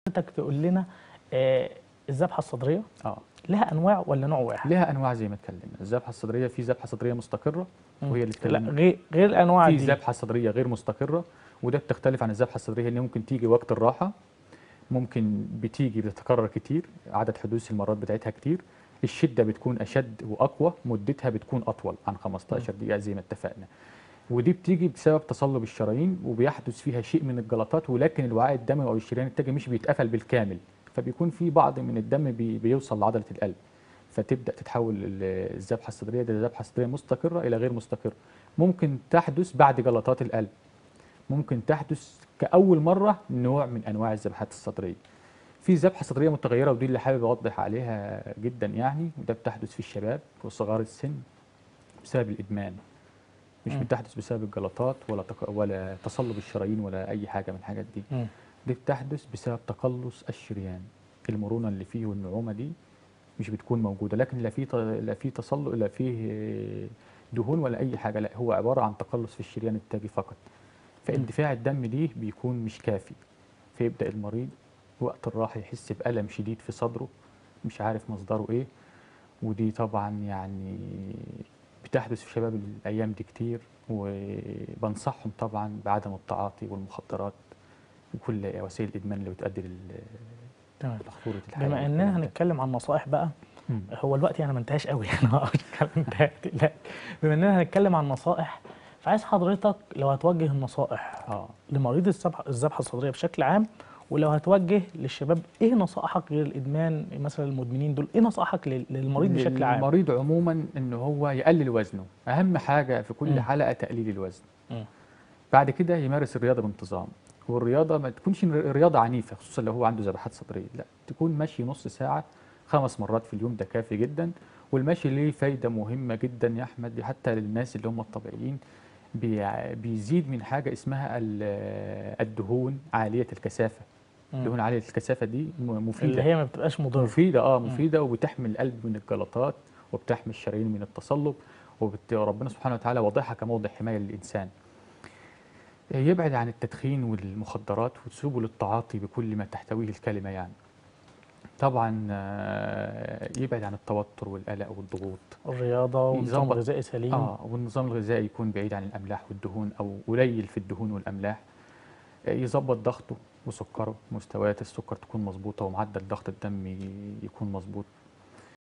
حضرتك تقول لنا آه، الذبحه الصدريه اه لها انواع ولا نوع واحد؟ لها انواع زي ما اتكلمنا الذبحه الصدريه في ذبحه صدريه مستقره وهي اللي لا اتكلمنا غير غير الانواع في دي ذبحه صدريه غير مستقره وده بتختلف عن الذبحه الصدريه اللي ممكن تيجي وقت الراحه ممكن بتيجي بتتكرر كتير عدد حدوث المرات بتاعتها كتير الشده بتكون اشد واقوى مدتها بتكون اطول عن 15 دقيقه زي ما اتفقنا ودي بتيجي بسبب تصلب الشرايين وبيحدث فيها شيء من الجلطات ولكن الوعاء الدموي او الشريان التاجي مش بيتقفل بالكامل فبيكون في بعض من الدم بي بيوصل لعضله القلب فتبدا تتحول ال- الذبحه الصدريه دي ذبحه صدريه مستقره الى غير مستقره ممكن تحدث بعد جلطات القلب ممكن تحدث كأول مرة نوع من أنواع الذبحات الصدرية في ذبحة صدرية متغيرة ودي اللي حابب أوضح عليها جدا يعني وده بتحدث في الشباب وصغار السن بسبب الإدمان مش مم. بتحدث بسبب الجلطات ولا تق... ولا تصلب الشرايين ولا أي حاجة من الحاجات دي مم. دي بتحدث بسبب تقلص الشريان المرونة اللي فيه والنعومة دي مش بتكون موجودة لكن لا في ت- لا في تصلب لا فيه آه، دهون ولا أي حاجة لا هو عبارة عن تقلص في الشريان التاجي فقط فاندفاع الدم دي بيكون مش كافي فيبدأ المريض وقت الراحة يحس بألم شديد في صدره مش عارف مصدره إيه ودي طبعا يعني بتحدث في شباب الأيام دي كتير وبنصحهم طبعا بعدم التعاطي والمخدرات وكل وسائل الإدمان اللي بتؤدي لل- تمام لخطورة الحياة بما اننا هنتكلم عن نصائح بقى مم. هو الوقت يعني ما انتهاش قوي انا هقعد اتكلم انتهى لا بما اننا هنتكلم عن نصائح فعايز حضرتك لو هتوجه النصائح اه لمريض الذبحه الذبحه الصدريه بشكل عام ولو هتوجه للشباب ايه نصائحك غير الادمان مثلا المدمنين دول ايه نصائحك لل- للمريض بشكل عام المريض عموما ان هو يقلل وزنه اهم حاجه في كل مم. حلقه تقليل الوزن مم. بعد كده يمارس الرياضه بانتظام والرياضه ما تكونش رياضه عنيفه خصوصا لو هو عنده ذبحات صدريه لا تكون مشي نص ساعه خمس مرات في اليوم ده كافي جدا والمشي ليه فايده مهمه جدا يا احمد حتى للناس اللي هم الطبيعيين بي- بيزيد من حاجه اسمها ال- الدهون عاليه الكثافه مم. الدهون عاليه الكثافه دي م- مفيده اللي هي ما بتبقاش مضره مفيدة اه مفيدة وبتحمي القلب من الجلطات وبتحمي الشرايين من التصلب وبت- وربنا سبحانه وتعالى وضعها كموضع حماية للإنسان يبعد عن التدخين والمخدرات وسبل التعاطي بكل ما تحتويه الكلمة يعني طبعا آه، يبعد عن التوتر والقلق والضغوط الرياضه ونظام يظبط- غذائي سليم اه والنظام الغذائي يكون بعيد عن الاملاح والدهون او قليل في الدهون والاملاح آه، يظبط ضغطه وسكره مستويات السكر تكون مظبوطه ومعدل ضغط الدم ي- يكون مظبوط